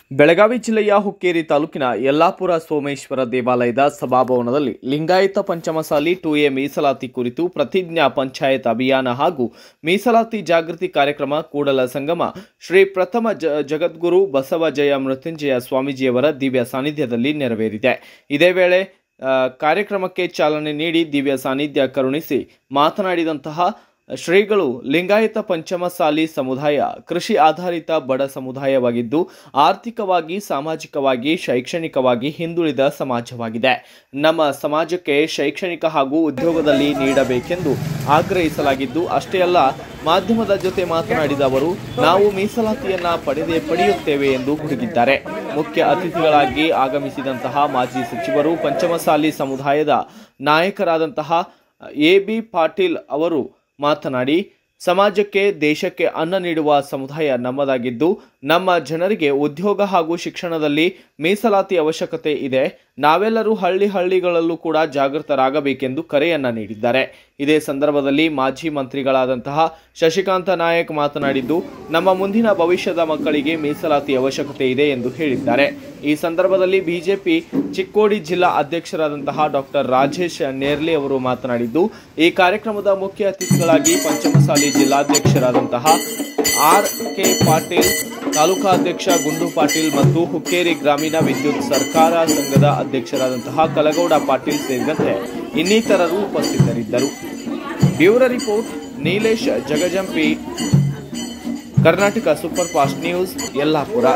ಬೆಳಗಾವಿ ಜಿಲ್ಲೆಯ ಹುಕ್ಕೇರಿ ತಾಲೂಕಿನ ಯಲ್ಲಾಪುರ ಸೋಮೇಶ್ವರ ದೇವಾಲಯದ ಸಭಾಭವನದಲ್ಲಿ ಲಿಂಗಾಯತ ಪಂಚಮಸಾಲಿ ಟು ಎ ಮೀಸಲಾತಿ ಕುರಿತು ಪ್ರತಿಜ್ಞಾ ಪಂಚಾಯತ್ ಅಭಿಯಾನ ಹಾಗೂ ಮೀಸಲಾತಿ ಜಾಗೃತಿ ಕಾರ್ಯಕ್ರಮ ಕೂಡಲ ಸಂಗಮ ಶ್ರೀ ಪ್ರಥಮ ಜ ಜಗದ್ಗುರು ಬಸವಜಯ ಮೃತ್ಯುಂಜಯ ಸ್ವಾಮೀಜಿಯವರ ದಿವ್ಯ ಸಾನ್ನಿಧ್ಯದಲ್ಲಿ ನೆರವೇರಿದೆ ಇದೇ ವೇಳೆ ಆ, ಕಾರ್ಯಕ್ರಮಕ್ಕೆ ಚಾಲನೆ ನೀಡಿ ದಿವ್ಯ ಸಾನ್ನಿಧ್ಯ ಕರುಣಿಸಿ ಮಾತನಾಡಿದಂತಹ ಶ್ರೀಗಳು ಲಿಂಗಾಯತ ಪಂಚಮಸಾಲಿ ಸಮುದಾಯ ಕೃಷಿ ಆಧಾರಿತ ಬಡ ಸಮುದಾಯವಾಗಿದ್ದು ಆರ್ಥಿಕವಾಗಿ ಸಾಮಾಜಿಕವಾಗಿ ಶೈಕ್ಷಣಿಕವಾಗಿ ಹಿಂದುಳಿದ ಸಮಾಜವಾಗಿದೆ ನಮ್ಮ ಸಮಾಜಕ್ಕೆ ಶೈಕ್ಷಣಿಕ ಹಾಗೂ ಉದ್ಯೋಗದಲ್ಲಿ ನೀಡಬೇಕೆಂದು ಆಗ್ರಹಿಸಲಾಗಿದ್ದು ಅಷ್ಟೇ ಅಲ್ಲ ಮಾಧ್ಯಮದ ಜೊತೆ ಮಾತನಾಡಿದ ಅವರು ನಾವು ಮೀಸಲಾತಿಯನ್ನ ಪಡೆದೇ ಪಡೆಯುತ್ತೇವೆ ಎಂದು ಗುಡುಗಿದ್ದಾರೆ ಮುಖ್ಯ ಅತಿಥಿಗಳಾಗಿ ಆಗಮಿಸಿದಂತಹ ಮಾಜಿ ಸಚಿವರು ಪಂಚಮಸಾಲಿ ಸಮುದಾಯದ ನಾಯಕರಾದಂತಹ ಎ ಬಿ ಪಾಟೀಲ್ ಅವರು ಮಾತನಾಡಿ ಸಮಾಜಕ್ಕೆ ದೇಶಕ್ಕೆ ಅನ್ನ ನೀಡುವ ಸಮುದಾಯ ನಮ್ಮದಾಗಿದ್ದು ನಮ್ಮ ಜನರಿಗೆ ಉದ್ಯೋಗ ಹಾಗೂ ಶಿಕ್ಷಣದಲ್ಲಿ ಮೀಸಲಾತಿ ಅವಶ್ಯಕತೆ ಇದೆ ನಾವೆಲ್ಲರೂ ಹಳ್ಳಿ ಹಳ್ಳಿಗಳಲ್ಲೂ ಕೂಡ ಜಾಗೃತರಾಗಬೇಕೆಂದು ಕರೆಯನ್ನ ನೀಡಿದ್ದಾರೆ ಇದೇ ಸಂದರ್ಭದಲ್ಲಿ ಮಾಜಿ ಮಂತ್ರಿಗಳಾದಂತಹ ಶಶಿಕಾಂತ ನಾಯಕ್ ಮಾತನಾಡಿದ್ದು ನಮ್ಮ ಮುಂದಿನ ಭವಿಷ್ಯದ ಮಕ್ಕಳಿಗೆ ಮೀಸಲಾತಿ ಅವಶ್ಯಕತೆ ಇದೆ ಎಂದು ಹೇಳಿದ್ದಾರೆ ಈ ಸಂದರ್ಭದಲ್ಲಿ ಬಿಜೆಪಿ ಚಿಕ್ಕೋಡಿ ಜಿಲ್ಲಾ ಅಧ್ಯಕ್ಷರಾದಂತಹ ಡಾಕ್ಟರ್ ರಾಜೇಶ್ ನೇರ್ಲಿ ಅವರು ಮಾತನಾಡಿದ್ದು ಈ ಕಾರ್ಯಕ್ರಮದ ಮುಖ್ಯ ಅತಿಥಿಗಳಾಗಿ ಪಂಚಮಸಾಲಿ ಜಿಲ್ಲಾಧ್ಯಕ್ಷರಾದಂತಹ ಆರ್ ಕೆ ಪಾಟೀಲ್ ತಾಲೂಕಾಧ್ಯಕ್ಷ ಗುಂಡು ಪಾಟೀಲ್ ಮತ್ತು ಹುಕ್ಕೇರಿ ಗ್ರಾಮೀಣ ವಿದ್ಯುತ್ ಸರ್ಕಾರ ಸಂಘದ ಅಧ್ಯಕ್ಷರಾದಂತಹ ಕಲಗೌಡ ಪಾಟೀಲ್ ಸೇರಿದಂತೆ ಇನ್ನಿತರರು ಉಪಸ್ಥಿತರಿದ್ದರು bureau report Nilesh Jagajampi Karnataka super fast news Yellapur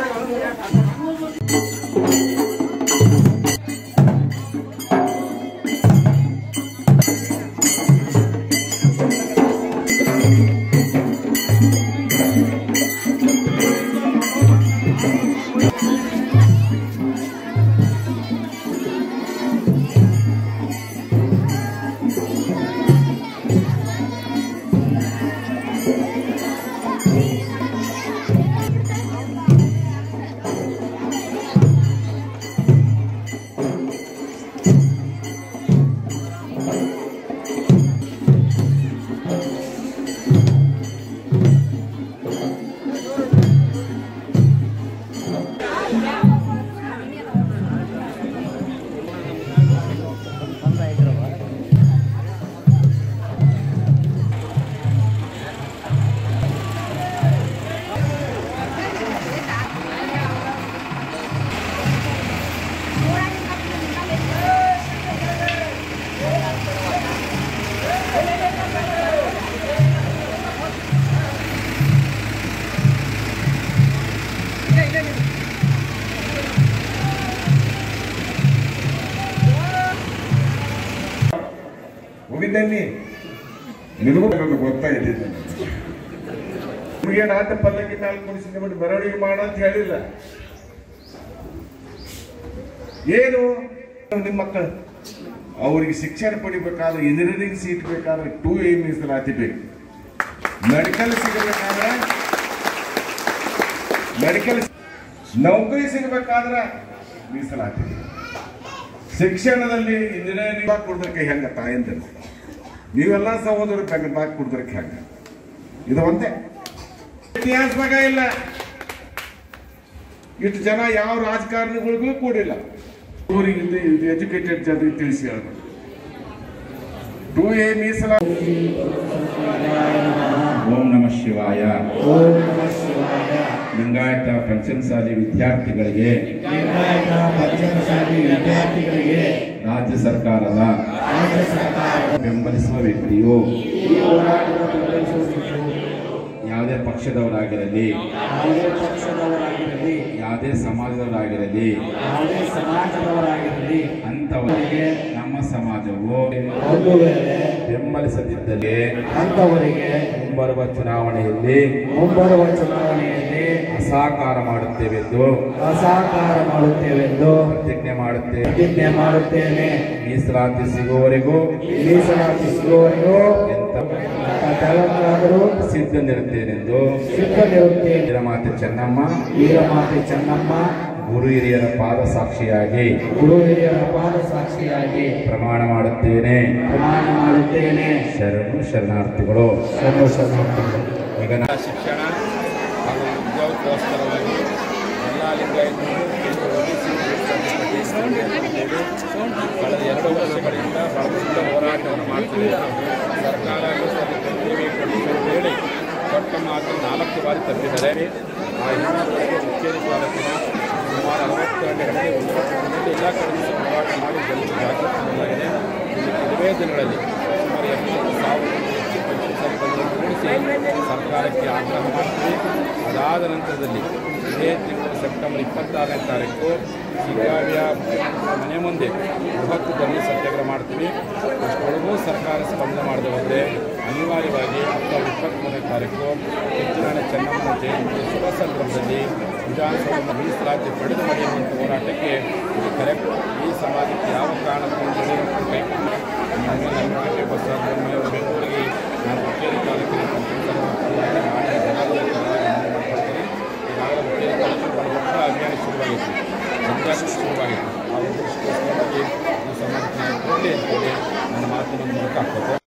ಹೋಗಿದ್ದೇನೆ ನಿನಗೂ ನನಗೆ ಗೊತ್ತಾಗಿದೆ ನಿಮಗೆ ನಾಟ ಪಲ್ಲಕ್ಕಿ ಮೇಲೆ ಕುಡಿಸಿ ನಿಮಗೆ ಮೆರವಣಿಗೆ ಮಾಡ ಅಂತ ಹೇಳಿಲ್ಲ ಏನು ನಿಮ್ಮ ಮಕ್ಕಳು ಅವರಿಗೆ ಶಿಕ್ಷಣ ಪಡಿಬೇಕಾದ್ರೆ ಇಂಜಿನಿಯರಿಂಗ್ ಸೀಟ್ ಬೇಕಾದ್ರೆ ಟೂ ಎ ಮೀಸಲಾತಿ ಬೇಕು ಮೆಡಿಕಲ್ ಸಿಗಬೇಕಾದ್ರೆ ಮೆಡಿಕಲ್ ನೌಕರಿ ಸಿಗಬೇಕಾದ್ರೆ ಮೀಸಲಾತಿ ಬೇಕು. ಶಿಕ್ಷಣದಲ್ಲಿ ಇಂಜಿನಿಯರಿಂಗ್ ಬಾಕ್ ಕೊಡೋದಕ್ಕೆ ಹೆಂಗ ತಾಯಂದಿರು ನೀವೆಲ್ಲ ಸಹೋದರ ಬೆಂಗ ಬಾಕ್ ಕೊಡೋದಕ್ಕೆ ಹೆಂಗ ಇದು ಒಂದೇ ಇತಿಹಾಸದಾಗ ಇಲ್ಲ ಇಷ್ಟು ಜನ ಯಾವ ರಾಜಕಾರಣಿಗಳಿಗೂ ಕೂಡಿಲ್ಲ ಊರಿಗೆ ಎಜುಕೇಟೆಡ್ ಜನರಿಗೆ ತಿಳಿಸಿ ಹೇಳ್ಬೇಕು ಟೂ ಎ ಮೀಸಲ ಓಂ ನಮಃ ಶಿವಾಯ ಲಿಂಗಾಯತ ಪಂಚಮಸಾಲಿ ವಿದ್ಯಾರ್ಥಿಗಳಿಗೆ ಲಿಂಗಾಯತ ಪಂಚಮಸಾಲಿ ವಿದ್ಯಾರ್ಥಿಗಳಿಗೆ ರಾಜ್ಯ ಸರ್ಕಾರದ ರಾಜ್ಯ ಸರ್ಕಾರ ಬೆಂಬಲಿಸುವ ವ್ಯಕ್ತಿಯು ಈ ಹೋರಾಟದ ಬೆಂಬಲಿಸುತ್ತಿದ್ದು ಯಾವುದೇ ಪಕ್ಷದವರಾಗಿರಲಿ ಯಾವುದೇ ಪಕ್ಷದವರಾಗಿರಲಿ ಯಾವುದೇ ಸಮಾಜದವರಾಗಿರಲಿ ಯಾವುದೇ ಸಮಾಜದವರಾಗಿರಲಿ ಅಂಥವರಿಗೆ ನಮ್ಮ ಸಮಾಜವು ಒಂದು ವೇಳೆ ಬೆಂಬಲಿಸದಿದ್ದಲ್ಲಿ ಅಂಥವರಿಗೆ ಮುಂಬರುವ ಚುನಾವಣೆಯಲ್ಲಿ ಮುಂಬರುವ ಚುನಾವಣೆಯಲ್ಲಿ ಅಸಹಕಾರ ಮಾಡುತ್ತೇವೆಂದು ಅಸಹಕಾರ ಮಾಡುತ್ತೇವೆಂದು ಪ್ರತಿಜ್ಞೆ ಮಾಡುತ್ತೇವೆ ಪ್ರತಿಜ್ಞೆ ಮಾಡುತ್ತೇನೆ ಮೀಸಲಾತಿ ಸಿಗುವವರೆಗೂ ಮೀಸಲಾತಿ ಸಿಗುವವರೆಗೂ ಎಂತ ತೆಲಂಗಾಣರು ಸಿದ್ಧನಿರುತ್ತೇನೆಂದು ಸಿದ್ಧನಿರುತ್ತೇನೆ ವೀರಮಾತೆ ಚೆನ್ನಮ್ಮ ವೀರಮಾತೆ ಚೆನ್ನಮ್ಮ ಗುರು ಹಿರಿಯರ ಪಾದ ಸಾಕ್ಷಿಯಾಗಿ ಗುರು ಹಿರಿಯರ ಪಾದ ಸಾಕ್ಷಿಯಾಗಿ ಪ್ರಮಾಣ ಮಾಡುತ್ತೇನೆ ಪ್ರಮಾಣ ಮಾಡುತ್ತೇನೆ ಶರಣು ಶರಣಾರ್ಥಿಗಳು ಶರಣು ಶರಣಾರ್ಥಿಗಳು ಈಗ ನಾ- ಶಿಕ್ಷಣ ಹಾಗೂ ಉದ್ಯೋಗಕ್ಕೋಸ್ಕರವಾಗಿ ಎಲ್ಲ ಲಿಂಗಾಯತ ಆ ಹೆಣ್ಣುಗಳಿಗೆ ಹುಕ್ಕೇರಿ ತಾಲೂಕಿನ ಸುಮಾರು ಅರವತ್ತು ಹಳ್ಳಿಗಳಲ್ಲಿ ಒಂದು ಲಕ್ಷ ಎಲ್ಲ ಕಡೆ ಸಹ ಹೋರಾಟ ಮಾಡಿ ಜನರು ಜಾಗೃತಿ ಮಾಡಲಾಗಿದೆ ಇಲ್ಲಿ ಕೆಲವೇ ದಿನಗಳಲ್ಲಿ ಸುಮಾರು ಎಪ್ಪತ್ತು ಸಾವಿರ ಹೆಚ್ಚು ಪಂಚಾಯತ್ ಬಂಧುಗಳನ್ನು ಕೂಡಿಸಿ ಸರ್ಕಾರಕ್ಕೆ ಆಗ್ರಹ ಮಾಡ್ತೀವಿ ಅದಾದ ನಂತರದಲ್ಲಿ ಇದೇ ತಿಂಗಳು ಸೆಪ್ಟೆಂಬರ್ ಇಪ್ಪತ್ತಾರನೇ ತಾರೀಕು ಸಿಂಗಾವಿಯ ಮನೆ ಮುಂದೆ ಬೃಹತ್ ಧರಣಿ ಸತ್ಯಾಗ್ರಹ ಮಾಡ್ತೀವಿ ಅಷ್ಟೊಳಗೂ ಸರ್ಕಾರ ಸ್ಪಂದನೆ ಮಾಡದೆ ಹೋದರೆ ಅನಿವಾರ್ಯವಾಗಿ ಅಕ್ಟೋಬರ್ ಇಪ್ಪತ್ತ್ಮೂರನೇ ತಾರೀಕು ಕಿತ್ತೂರಾಣಿ ಚೆನ್ನಮ್ಮನ ಜಯಂತಿ ಶುಭ ಸಂದರ್ಭದಲ್ಲಿ ವಿಧಾನಸಭೆ ಮೀಸಲಾತಿ ಪಡೆದು ನಡೆಯುವಂಥ ಹೋರಾಟಕ್ಕೆ ಇದು ಕರೆಕ್ಟ್ ಈ ಸಮಾಜಕ್ಕೆ ಯಾವ ಕಾರಣಕ್ಕೂ ಯಡಿಯೂರಪ್ಪ ಕೈಗೊಂಡು ನಮ್ಮ ನಂಬಿಕೆ ಬಸವರಾಜ ಬೆಂಗಳೂರಿಗೆ ನಾನು ಹುಕ್ಕೇರಿ ತಾಲೂಕಿನ ಪಂಚಾಯತ್ ಮಾಡಿ ಜನಾಂಗದ ಪರವಾಗಿ ಮನವಿ ಮಾಡ್ಕೊಳ್ತೀನಿ ಈಗಾಗಲೇ ಹುಕ್ಕೇರಿ ತಾಲೂಕಿನ ಬಹಳ ದೊಡ್ಡ ಅಭಿಯಾನ ಶುರುವಾಗಿತ್ತು ಸಂಚಾರ ಶುರುವಾಗಿತ್ತು ಆ ಉದ್ದೇಶಕ್ಕೋಸ್ಕರವಾಗಿ ಈ ಸಮಾಜಕ್ಕೆ ನ್ಯಾಯ ಕೊಡಲಿ ಅಂತೇಳಿ ನನ್ನ ಮಾತಿನ ಮೂಲಕ ಹಾಕೋದು